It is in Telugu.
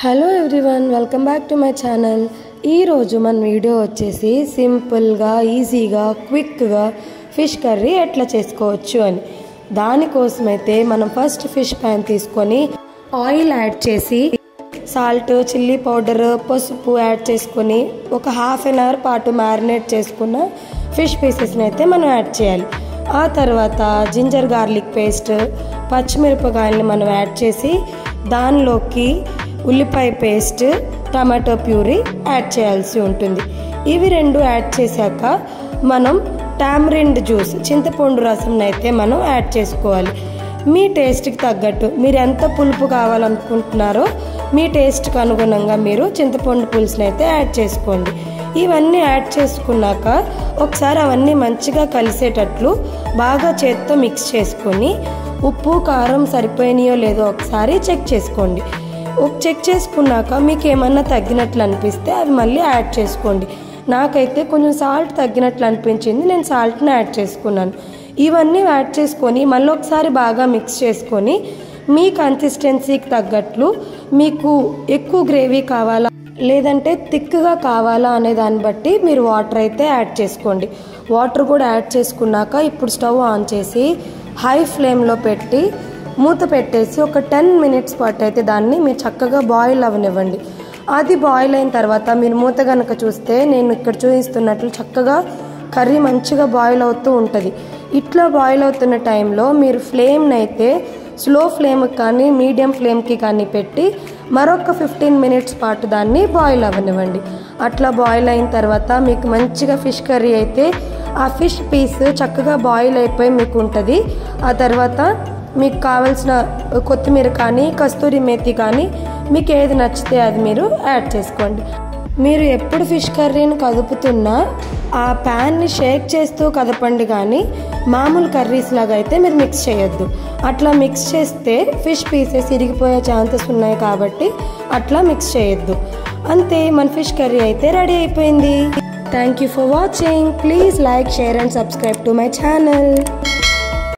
hello everyone welcome back to my channel ఈరోజు మన వీడియో వచ్చేసి సింపుల్గా ఈజీగా క్విక్గా ఫిష్ కర్రీ ఎట్లా చేసుకోవచ్చు అని దానికోసమైతే మనం ఫస్ట్ ఫిష్ ప్యాన్ తీసుకొని ఆయిల్ యాడ్ చేసి సాల్ట్ చిల్లీ పౌడర్ పసుపు యాడ్ చేసుకొని ఒక హాఫ్ అన్ అవర్ పాటు మ్యారినేట్ చేసుకున్న ఫిష్ పీసెస్ని అయితే మనం యాడ్ చేయాలి ఆ తర్వాత జింజర్ గార్లిక్ పేస్ట్ పచ్చిమిరపకాయలని మనం యాడ్ చేసి దానిలోకి ఉల్లిపాయ పేస్ట్ టమాటో ప్యూరీ యాడ్ చేయాల్సి ఉంటుంది ఇవి రెండు యాడ్ చేశాక మనం టామరిండ్ జ్యూస్ చింతపండు రసం అయితే మనం యాడ్ చేసుకోవాలి మీ టేస్ట్కి తగ్గట్టు మీరు ఎంత పులుపు కావాలనుకుంటున్నారో మీ టేస్ట్కి అనుగుణంగా మీరు చింతపండు పులుసుని అయితే యాడ్ చేసుకోండి ఇవన్నీ యాడ్ చేసుకున్నాక ఒకసారి అవన్నీ మంచిగా కలిసేటట్లు బాగా చేత్తో మిక్స్ చేసుకొని ఉప్పు కారం సరిపోయినాయో లేదో ఒకసారి చెక్ చేసుకోండి చెక్ చేసుకున్నాక మీకు ఏమన్నా తగ్గినట్లు అనిపిస్తే అవి మళ్ళీ యాడ్ చేసుకోండి నాకైతే కొంచెం సాల్ట్ తగ్గినట్లు అనిపించింది నేను సాల్ట్ని యాడ్ చేసుకున్నాను ఇవన్నీ యాడ్ చేసుకొని మళ్ళీ ఒకసారి బాగా మిక్స్ చేసుకొని మీ కన్సిస్టెన్సీకి తగ్గట్లు మీకు ఎక్కువ గ్రేవీ కావాలా లేదంటే థిక్గా కావాలా అనే దాన్ని బట్టి మీరు వాటర్ అయితే యాడ్ చేసుకోండి వాటర్ కూడా యాడ్ చేసుకున్నాక ఇప్పుడు స్టవ్ ఆన్ చేసి హై ఫ్లేమ్లో పెట్టి మూత పెట్టేసి ఒక టెన్ మినిట్స్ పాటు అయితే దాన్ని మీరు చక్కగా బాయిల్ అవ్వనివ్వండి అది బాయిల్ అయిన తర్వాత మీరు మూత కనుక చూస్తే నేను ఇక్కడ చూపిస్తున్నట్లు చక్కగా కర్రీ మంచిగా బాయిల్ అవుతూ ఉంటుంది ఇట్లా బాయిల్ అవుతున్న టైంలో మీరు ఫ్లేమ్ని అయితే స్లో ఫ్లేమ్కి కానీ మీడియం ఫ్లేమ్కి కానీ పెట్టి మరొక ఫిఫ్టీన్ మినిట్స్ పాటు దాన్ని బాయిల్ అవ్వనివ్వండి అట్లా బాయిల్ అయిన తర్వాత మీకు మంచిగా ఫిష్ కర్రీ అయితే ఆ ఫిష్ పీస్ చక్కగా బాయిల్ అయిపోయి మీకు ఉంటుంది ఆ తర్వాత మీకు కావలసిన కొత్తిమీర కానీ కస్తూరి మేతి కానీ మీకు ఏది నచ్చితే అది మీరు యాడ్ చేసుకోండి మీరు ఎప్పుడు ఫిష్ కర్రీని కదుపుతున్నా ఆ ప్యాన్ని షేక్ చేస్తూ కదపండి కానీ మామూలు కర్రీస్ లాగా అయితే మీరు మిక్స్ చేయొద్దు అట్లా మిక్స్ చేస్తే ఫిష్ పీసెస్ ఇరిగిపోయే ఛాన్సెస్ ఉన్నాయి కాబట్టి అట్లా మిక్స్ చేయొద్దు అంతే మన ఫిష్ కర్రీ అయితే రెడీ అయిపోయింది thank you for watching please like share and subscribe to my channel